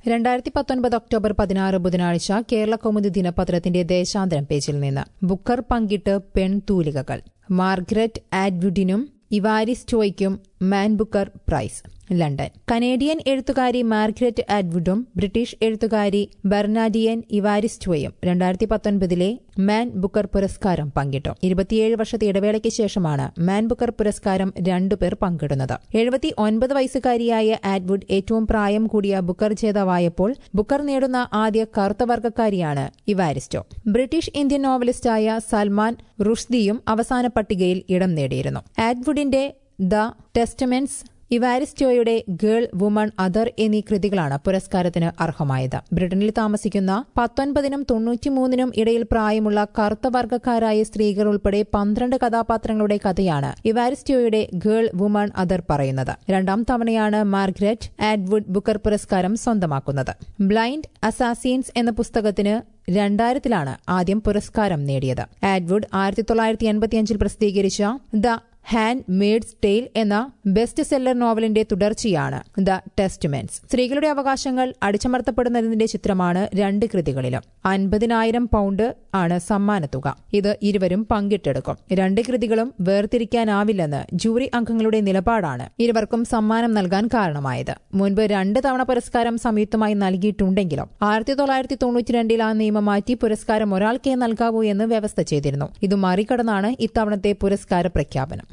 രണ്ടായിരത്തി പത്തൊൻപത് ഒക്ടോബർ പതിനാറ് ബുധനാഴ്ച കേരള കൗമുദി ദിനപത്രത്തിന്റെ ദേശാന്തരം പേജിൽ നിന്ന് ബുക്കർ പങ്കിട്ട് പെൺതൂലികകൾ മാർഗ്രറ്റ് ആഡ്വുഡിനും ഇവാരിസ്റ്റോയ്ക്കും Man Booker prize London Canadian എഴുത്തുകാരി മാർഗ്രറ്റ് ആഡ്വുഡും ബ്രിട്ടീഷ് എഴുത്തുകാരി ബെർനാഡിയൻ ഇവാരിസ്റ്റോയും രണ്ടായിരത്തി പത്തൊൻപതിലെ മാൻ ബുക്കർ പുരസ്കാരം പങ്കിട്ടു ഇരുപത്തിയേഴ് വർഷത്തെ ഇടവേളയ്ക്ക് ശേഷമാണ് മാൻ ബുക്കർ പുരസ്കാരം രണ്ടുപേർ പങ്കിടുന്നത് എഴുപത്തി ഒൻപത് വയസ്സുകാരിയായ ആഡ്വുഡ് ഏറ്റവും പ്രായം കൂടിയ ബുക്കർ ജേതാവായപ്പോൾ ബുക്കർ നേടുന്ന ആദ്യ കറുത്തവർഗക്കാരിയാണ് ഇവാരിസ്റ്റോ ബ്രിട്ടീഷ് ഇന്ത്യൻ നോവലിസ്റ്റായ സൽമാൻ റുഷ്ദിയും അവസാന പട്ടികയിൽ ഇടം നേടിയിരുന്നു ആഡ്വുഡിന്റെ ദ ടെസ്റ്റമെന്റ്സ് ഇവാരിസ്റ്റോയുടെ ഗേൾ വുമൺ അതർ എന്നീ കൃതികളാണ് പുരസ്കാരത്തിന് അർഹമായത് ബ്രിട്ടനിൽ താമസിക്കുന്ന പത്തൊൻപതിനും തൊണ്ണൂറ്റിമൂന്നിനും ഇടയിൽ പ്രായമുള്ള കറുത്ത വർഗ്ഗക്കാരായ സ്ത്രീകൾ ഉൾപ്പെടെ പന്ത്രണ്ട് കഥാപാത്രങ്ങളുടെ കഥയാണ് ഇവാരിസ്റ്റോയുടെ ഗേൾ വുമൺ അതർ പറയുന്നത് രണ്ടാം തവണയാണ് മാർഗ്രറ്റ് ആഡ്വുഡ് ബുക്കർ പുരസ്കാരം സ്വന്തമാക്കുന്നത് ബ്ലൈൻഡ് അസാസീൻസ് എന്ന പുസ്തകത്തിന് രണ്ടായിരത്തിലാണ് ആദ്യം പുരസ്കാരം നേടിയത് ആഡ്വുഡ് ആയിരത്തി തൊള്ളായിരത്തി എൺപത്തിയഞ്ചിൽ പ്രസിദ്ധീകരിച്ച ദ ഹാൻഡ് മെയ്ഡ്സ് ടെയിൽ എന്ന ബെസ്റ്റ് സെല്ലർ നോവലിന്റെ തുടർച്ചയാണ് ദ ടെസ്റ്റ്മെന്റ്സ് സ്ത്രീകളുടെ അവകാശങ്ങൾ അടിച്ചമർത്തപ്പെടുന്നതിന്റെ ചിത്രമാണ് രണ്ട് കൃതികളിലും അൻപതിനായിരം പൗണ്ട് ആണ് സമ്മാനത്തുക ഇത് ഇരുവരും പങ്കിട്ടെടുക്കും രണ്ട് കൃതികളും വേർതിരിക്കാനാവില്ലെന്ന് ജൂറി അംഗങ്ങളുടെ നിലപാടാണ് ഇരുവർക്കും സമ്മാനം നൽകാൻ കാരണമായത് മുൻപ് രണ്ട് തവണ പുരസ്കാരം സംയുക്തമായി നൽകിയിട്ടുണ്ടെങ്കിലും ആയിരത്തി തൊള്ളായിരത്തി തൊണ്ണൂറ്റിരണ്ടിൽ ആ നിയമം മാറ്റി പുരസ്കാരം ഒരാൾക്കേ നൽകാവൂ എന്ന് വ്യവസ്ഥ ചെയ്തിരുന്നു ഇത് മറികടന്നാണ് ഇത്തവണത്തെ പുരസ്കാര പ്രഖ്യാപനം